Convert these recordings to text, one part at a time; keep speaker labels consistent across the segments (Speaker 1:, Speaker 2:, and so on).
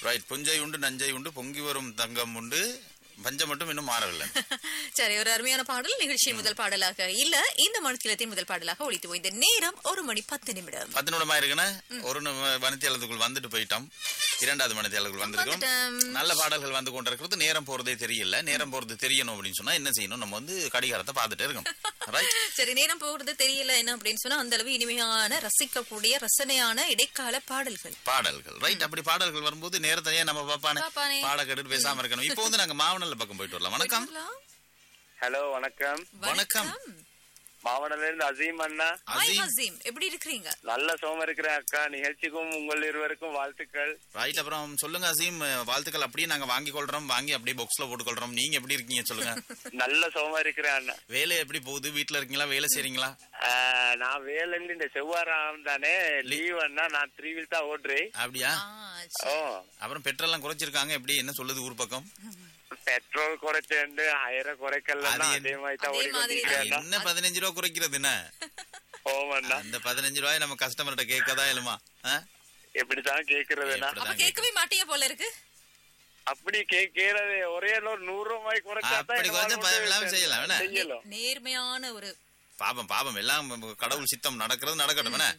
Speaker 1: Right புஞ்சை உண்டு நஞ்சை உண்டு பொங்கி வரும் தங்கம் உண்டு பஞ்சம் மட்டும் இன்னும் மாறவில்லை
Speaker 2: சரி ஒரு அருமையான பாடல் நிகழ்ச்சியின் முதல் பாடலாக இல்ல இந்த மனத்திலத்தின் முதல் பாடலாக ஒழித்து போய் இந்த நேரம் ஒரு மணி பத்து நிமிடம்
Speaker 1: பத்து நிமிடமா இருக்குன்னா ஒரு மணித்தியாளத்துக்குள் வந்துட்டு போயிட்டோம் இரண்டாவது மணித்தியாளத்துக்குள் வந்திருக்கோம்
Speaker 2: வந்துட்டோம்.
Speaker 1: நல்ல பாடல்கள் வந்து கொண்டிருக்கிறது நேரம் போறதே தெரியல நேரம் போறது தெரியணும் அப்படின்னு சொன்னா என்ன செய்யணும் நம்ம வந்து கடிகாரத்தை பார்த்துட்டே இருக்கோம் ரைட்
Speaker 2: சரி நேரம் போகிறது தெரியல என்ன அப்படின்னு சொன்னா அந்த அளவு இனிமையான ரசிக்கக்கூடிய ரசனையான இடைக்கால பாடல்கள்
Speaker 1: பாடல்கள் ரைட் அப்படி பாடல்கள் வரும்போது நேரத்தையே நம்ம பாப்பானே
Speaker 2: பாப்பானே.
Speaker 1: பாட கேட்டுட்டு பேசாம இருக்கணும் இப்போ வந்து நாங்க மாவனல்ல பக்கம் போயிட்டு வரலாம் வணக்கம்
Speaker 2: வரலாம்.
Speaker 3: ஹலோ வணக்கம்
Speaker 1: வணக்கம்.
Speaker 3: மாவட்டத்துல இருந்து அசீம் அண்ணா
Speaker 2: ஹாய்
Speaker 1: அசீம்
Speaker 2: அசீம் எப்படி இருக்கிறீங்க
Speaker 3: நல்ல சோம இருக்கிறேன் அக்கா நிகழ்ச்சிக்கும் உங்கள் இருவருக்கும் வாழ்த்துக்கள்
Speaker 1: ரைட் அப்புறம் சொல்லுங்க அசீம் வாழ்த்துக்கள் அப்படியே நாங்க வாங்கி கொள்றோம் வாங்கி அப்படியே பாக்ஸ்ல போட்டுக்கொள்றோம் நீங்க எப்படி இருக்கீங்க சொல்லுங்க
Speaker 3: நல்ல சோம இருக்கிறேன் அண்ணா
Speaker 1: வேலை எப்படி போகுது வீட்ல இருக்கீங்களா வேலை செய்றீங்களா
Speaker 3: ஆஹ், நான் வேலைன்னு இந்த செவ்வாரம் தானே லீவ் அண்ணா நான் த்ரீ வீல் தான் ஓடுறேன்
Speaker 1: அப்படியா
Speaker 2: ஆ,
Speaker 3: ஓ
Speaker 1: அப்புறம் பெட்ரோல்லாம் குறைச்சிருக்காங்க எப்படி என்ன சொல்லுது ஊர் பக்கம்
Speaker 3: பெட்ரோல் குறைச்சேன் ஆயிரம் குறைக்கல
Speaker 1: அது என்ன-
Speaker 3: அதே மாதிரி தான்
Speaker 2: அதே
Speaker 3: ஓடி
Speaker 2: மாதிரி
Speaker 3: கொண்டிருக்கிறேன்
Speaker 1: என்ன பதினஞ்சு ரூபா குறைக்கிறது என்ன
Speaker 3: ஓமண்ணா
Speaker 1: அந்த பதினஞ்சு ரூபாய் நம்ம கஸ்டமர்கிட்ட கேட்கதா இல்லமா
Speaker 3: எப்படித்தான் கேக்குறதுண்ணா
Speaker 2: அப்ப கேட்கவே மாட்டீங்க போல இருக்கு
Speaker 3: அப்படி கேட்கறது ஒரே ஒரு நூறு ரூபாய் குறைச்சா
Speaker 1: அப்படி குறைச்சா பயம் இல்லாம செய்யலாம், என்ன?
Speaker 3: செய்யலாம்
Speaker 2: நேர்மையான ஒரு
Speaker 1: பாபம் பாபம் எல்லாம் கடவுள் சித்தம் நடக்கிறது நடக்கட்டும் என்ன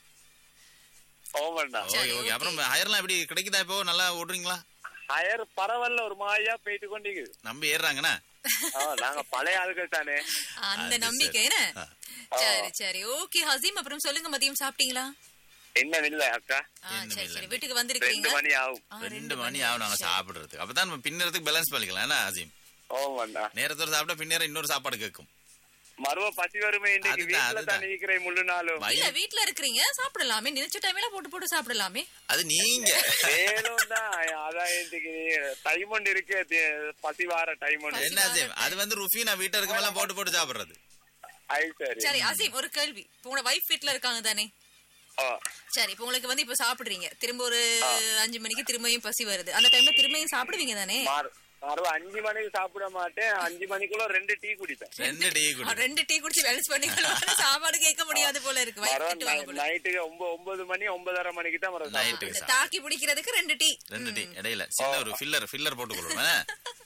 Speaker 3: ஓமண்ணா
Speaker 1: ஓகே ஓகே அப்புறம் ஹயர்லாம் எப்படி கிடைக்குதா இப்போ நல்லா ஓடுறீங்களா
Speaker 3: ஹயர் பரவாயில்ல ஒரு மாதிரியா போயிட்டு கொண்டிருக்குது
Speaker 1: நம்பி ஏறுறாங்கண்ணா
Speaker 3: ஆ, நாங்க பழைய ஆளுகள் தானே
Speaker 2: அந்த
Speaker 1: அது
Speaker 2: நம்பிக்கை
Speaker 1: சரி.
Speaker 2: என்ன சரி சரி ஓகே ஹசீம் அப்புறம் சொல்லுங்க மதியம் சாப்பிட்டீங்களா
Speaker 3: என்ன இல்ல அக்கா
Speaker 2: ஆ,
Speaker 1: என்ன
Speaker 2: சரி
Speaker 1: இல்ல.
Speaker 2: சரி வீட்டுக்கு
Speaker 3: ரெண்டு
Speaker 2: வந்திருக்கீங்க
Speaker 3: மணி ஆகும்
Speaker 2: ஆ,
Speaker 1: ரெண்டு மணி ஆகும் நாங்க சாப்பிடுறதுக்கு அப்பதான் நம்ம பின்னறதுக்கு பேலன்ஸ் பண்ணிக்கலாம் என்ன அசீம்
Speaker 3: ஓமண்ணா
Speaker 1: நேரத்தோட சாப்பிட்டா பின்னேற இன்னொரு சாப்பாடு கேட்கும்
Speaker 3: மருவ பசி வருமே இன்னைக்கு
Speaker 1: அதுதான்,
Speaker 3: வீட்டுல
Speaker 1: அதுதான்.
Speaker 3: தான் இருக்கிறேன் முழு நாளும்
Speaker 1: வை-
Speaker 2: இல்ல வீட்ல இருக்கிறீங்க சாப்பிடலாமே நினைச்ச டைம்ல போட்டு போட்டு சாப்பிடலாமே
Speaker 1: அது நீங்க
Speaker 3: வேணும் தான் அதான் இன்னைக்கு டைம் ஒன்று இருக்கு தி- பசி வார டைம் ஒன்று
Speaker 1: என்ன அசீம் அது வந்து ருஃபி நான் வீட்டை இருக்கமெல்லாம் போட்டு போட்டு சாப்பிடுறது
Speaker 3: ஐ சரி
Speaker 2: சரி அசீம் ஒரு கேள்வி இப்போ உங்களோட வைஃப் வீட்ல இருக்காங்க தானே
Speaker 3: ஓ
Speaker 2: சரி இப்போ உங்களுக்கு வந்து இப்ப சாப்பிடுறீங்க திரும்ப ஒரு அஞ்சு மணிக்கு திரும்பியும் பசி வருது அந்த டைம்ல திரும்பியும் சாப்பிடுவீங்க தானே
Speaker 3: மாறு மறுவ அஞ்சு மணிக்கு சாப்பிட மாட்டேன் அஞ்சு மணிக்குள்ள ரெண்டு டீ குடிப்பேன்
Speaker 1: ரெண்டு டீ
Speaker 2: ஆ,
Speaker 1: குடி
Speaker 2: ரெண்டு டீ குடிச்சு வேலைஸ் பண்ணிக்கலாம் சாப்பாடு கேட்க முடியாது போல இருக்கு வயிறு
Speaker 3: மறுவ
Speaker 2: திட்டுவாங்க போல.
Speaker 3: நைட்டுக்கு ஒன்பது ஒன்பது மணி ஒன்பதரை மணிக்கு தான் மறுவ
Speaker 1: நைட்டு
Speaker 2: இந்த தாக்கி பிடிக்கிறதுக்கு ரெண்டு டீ
Speaker 1: ரெண்டு டீ இடையில சின்ன ஒரு ஃபில்லர் ஃபில்லர் போட்டு கொடுப்பேன்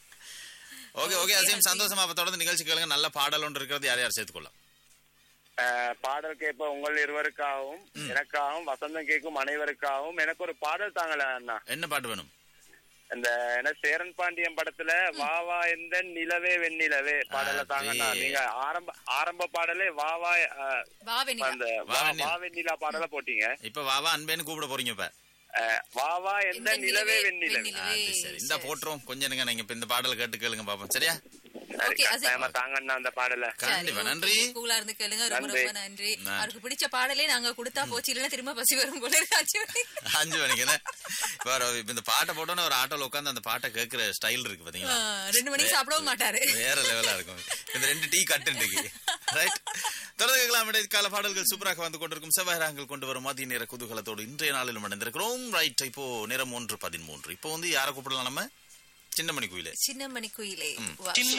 Speaker 1: ஓகே ஓகே அசீம் சந்தோஷமா அப்ப தொடர்ந்து நிகழ்ச்சி கேளுங்க நல்ல பாடல் ஒன்று இருக்கிறது யார் யார் சேர்த்துக்கொள்ளலாம்
Speaker 3: அஹ், பாடல் கேட்ப உங்கள் இருவருக்காகவும் எனக்காகவும் வசந்தம் கேட்கும் அனைவருக்காகவும் எனக்கு ஒரு பாடல் தாங்களே அண்ணா
Speaker 1: என்ன பாட்டு வேணும்
Speaker 3: இந்த என்ன சேரன் பாண்டியன் படத்துல வா வா எந்த நிலவே வெண்ணிலவே பாடல தாங்கண்ணா
Speaker 1: அதே.
Speaker 3: நீங்க ஆரம்ப ஆரம்ப பாடலே வா வா அஹ்,
Speaker 2: வா வெண்ணிலா
Speaker 3: அந்த
Speaker 1: வா
Speaker 3: வா
Speaker 1: வெண்ணிலா.
Speaker 3: வா வெண்ணிலா பாடல போட்டீங்க
Speaker 1: இப்ப வாவா அன்பேன்னு கூப்பிட போறீங்க இப்ப
Speaker 3: அஹ், வா வா எந்த
Speaker 2: இந்த
Speaker 3: நிலவே
Speaker 2: நிலவே
Speaker 3: வெண்ணிலவே
Speaker 2: வெண்ணிலவே.
Speaker 1: அது சரி இந்த போட்டுரும் கொஞ்சம் இருங்க நீங்க இப்ப இந்த பாடல் கேட்டு கேளுங்க பாப்போம் சரியா
Speaker 3: சரி,
Speaker 2: Okay, அது-
Speaker 3: கட்டாயமா தாங்கண்ணா அந்த பாடல
Speaker 1: கண்டிப்பா நன்றி
Speaker 2: கூலா இருந்து கேளுங்க ரொம்ப
Speaker 3: நன்றி.
Speaker 2: ரொம்ப நன்றி
Speaker 1: நன்றி.
Speaker 2: அவருக்கு பிடிச்ச பாடலே நாங்க கொடுத்தா போச்சு இல்லைன்னா திரும்ப பசி வரும் போல இருக்கு அஞ்சு மணிக்கு.
Speaker 1: அஞ்சு மணிக்கு என்ன இப்ப ஒரு- இப்ப இந்த பாட்டை போட்டோன்னு ஒரு ஆட்டோல உட்காந்து அந்த பாட்டை கேட்கிற ஸ்டைல் இருக்கு
Speaker 2: ஆ,
Speaker 1: பாத்தீங்களா
Speaker 2: ரெண்டு மணிக்கு சாப்பிடவும் மாட்டாரு
Speaker 1: வேற லெவலா இருக்கும் இந்த ரெண்டு டீ கட்டு ரைட் தொடர்ந்து கேட்கலாம் இடைக்கால பாடல்கள் சூப்பராக வந்து கொண்டிருக்கும் செவ்வாய்ராங்கள் கொண்டு வரும் மதிய நேர குதூகலத்தோடு இன்றைய நாளிலும் அடைந்திருக்கிறோம் ரைட் இப்போ நேரம் ஒன்று பதிமூன்று இப்போ வந்து யாரை கூப்பிடலாம் நம்ம சின்னமணி கோயிலே
Speaker 2: சின்ன மணி குயிலே
Speaker 1: ம்.
Speaker 2: வா.
Speaker 4: சின்ன